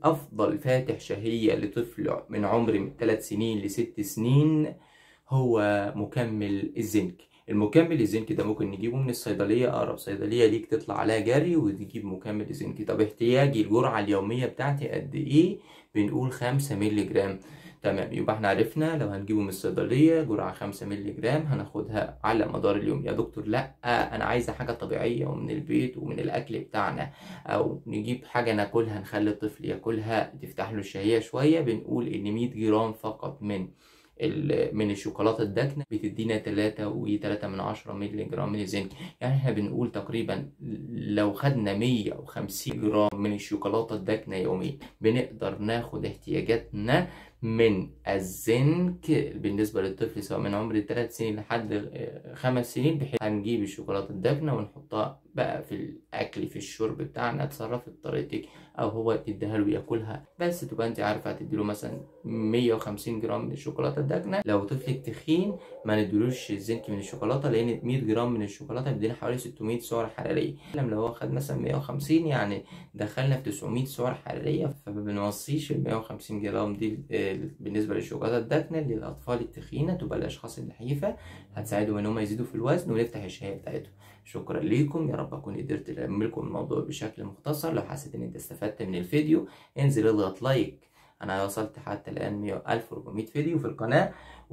افضل فاتح شهية لطفل من عمر من 3 سنين ل 6 سنين هو مكمل الزنك المكمل الزنك ده ممكن نجيبه من الصيدلية أقرب صيدلية ليك تطلع عليها جري وتجيب مكمل الزنك طب احتياجي الجرعة اليومية بتاعتي قد إيه؟ بنقول خمسة مللي جرام تمام يبقى احنا عرفنا لو هنجيبه من الصيدلية جرعة خمسة مللي جرام هناخدها على مدار اليوم يا دكتور لأ أنا عايزة حاجة طبيعية ومن البيت ومن الأكل بتاعنا أو نجيب حاجة ناكلها نخلي الطفل ياكلها تفتح له الشهية شوية بنقول إن 100 جرام فقط من ال- من الشوكولاتة الداكنة بتدينا تلاتة وتلاتة من عشرة مللي جرام من الزنك يعني احنا بنقول تقريبا لو خدنا مية وخمسين جرام من الشوكولاتة الداكنة يوميا بنقدر ناخد احتياجاتنا من الزنك بالنسبة للطفل سواء من عمر ثلاث سنين لحد آه، خمس سنين بحيث هنجيب الشوكولاتة الداكنة ونحطها بقى في الأكل في الشرب بتاعنا تصرفي بطريقتك أو هو تديها له ياكلها بس تبقى أنت عارفة هتديله مثلا 150 جرام من الشوكولاتة الداكنة لو طفلك تخين ما نديلوش الزنك من الشوكولاتة لأن 100 جرام من الشوكولاتة بيدينا حوالي 600 سعر حرارية لما لو هو خد مثلا 150 يعني دخلنا في 900 سعر حرارية فما بنوصيش ال 150 جرام دي آه، بالنسبة للشوكولاتة الداكنة للأطفال التخينة تبقى الأشخاص النحيفة هتساعدهم إن هم يزيدوا في الوزن ونفتح الشهية بتاعتهم شكرا ليكم يا رب أكون قدرت ألم لكم الموضوع بشكل مختصر لو حسيت إن أنت استفدت من الفيديو انزل اضغط لايك أنا وصلت حتى الآن 100 1400 فيديو في القناة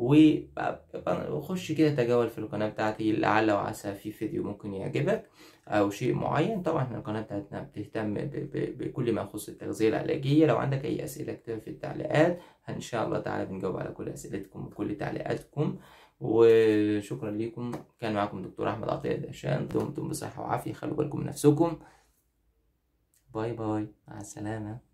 وخش كده تجول في القناة بتاعتي لعل وعسى في فيديو ممكن يعجبك أو شيء معين طبعا احنا القناة بتاعتنا بتهتم ب- ب- بكل ما يخص التغذية العلاجية لو عندك أي أسئلة اكتبها في التعليقات إن شاء الله تعالى بنجاوب على كل أسئلتكم وكل تعليقاتكم وشكرا لكم كان معكم دكتور أحمد عطية الدهشان دمتم بصحة وعافية خلوا بالكم من نفسكم باي باي مع السلامة